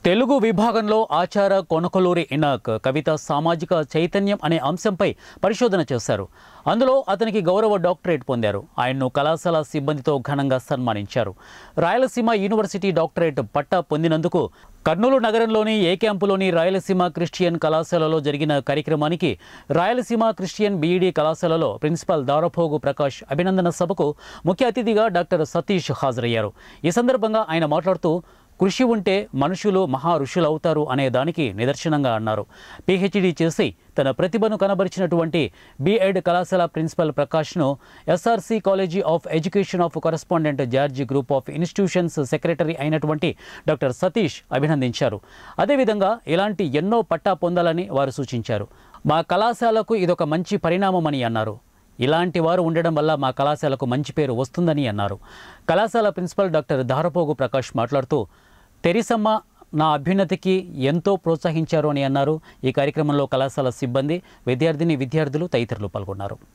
తెలుగు విభాగంలో ఆచార కొనకలూరి ఇనాక్ కవిత సామాజిక చైతన్యం అనే అంశంపై పరిశోధన చేశారు అందులో అతనికి గౌరవ డాక్టరేట్ పొందారు ఆయన్ను కళాశాల సిబ్బందితో ఘనంగా సన్మానించారు రాయలసీమ యూనివర్సిటీ డాక్టరేట్ పట్టా పొందినందుకు కర్నూలు నగరంలోని ఏ క్యాంపులోని రాయలసీమ క్రిస్టియన్ కళాశాలలో జరిగిన కార్యక్రమానికి రాయలసీమ క్రిస్టియన్ బీఈడీ కళాశాలలో ప్రిన్సిపాల్ దారపోగు ప్రకాష్ అభినందన సభకు ముఖ్య అతిథిగా డాక్టర్ సతీష్ హాజరయ్యారు ఈ సందర్భంగా ఆయన మాట్లాడుతూ కృషి ఉంటే మనుషులు మహా ఋషులవుతారు అనే దానికి నిదర్శనంగా అన్నారు పిహెచ్డి చేసి తన ప్రతిభను కనబరిచినటువంటి బీఎడ్ కళాశాల ప్రిన్సిపల్ ప్రకాష్ను SRC college of education of correspondent George group of institutions secretary అయినటువంటి డాక్టర్ సతీష్ అభినందించారు అదేవిధంగా ఇలాంటి ఎన్నో పట్టా పొందాలని వారు సూచించారు మా కళాశాలకు ఇదొక మంచి పరిణామమని అన్నారు ఇలాంటి వారు ఉండడం వల్ల మా కళాశాలకు మంచి పేరు వస్తుందని అన్నారు కళాశాల ప్రిన్సిపల్ డాక్టర్ దారపోగు ప్రకాష్ మాట్లాడుతూ తెరిసమ్మ నా అభ్యున్నతికి ఎంతో ప్రోత్సహించారు అని అన్నారు ఈ కార్యక్రమంలో కళాశాల సిబ్బంది విద్యార్థిని విద్యార్థులు తదితరులు పాల్గొన్నారు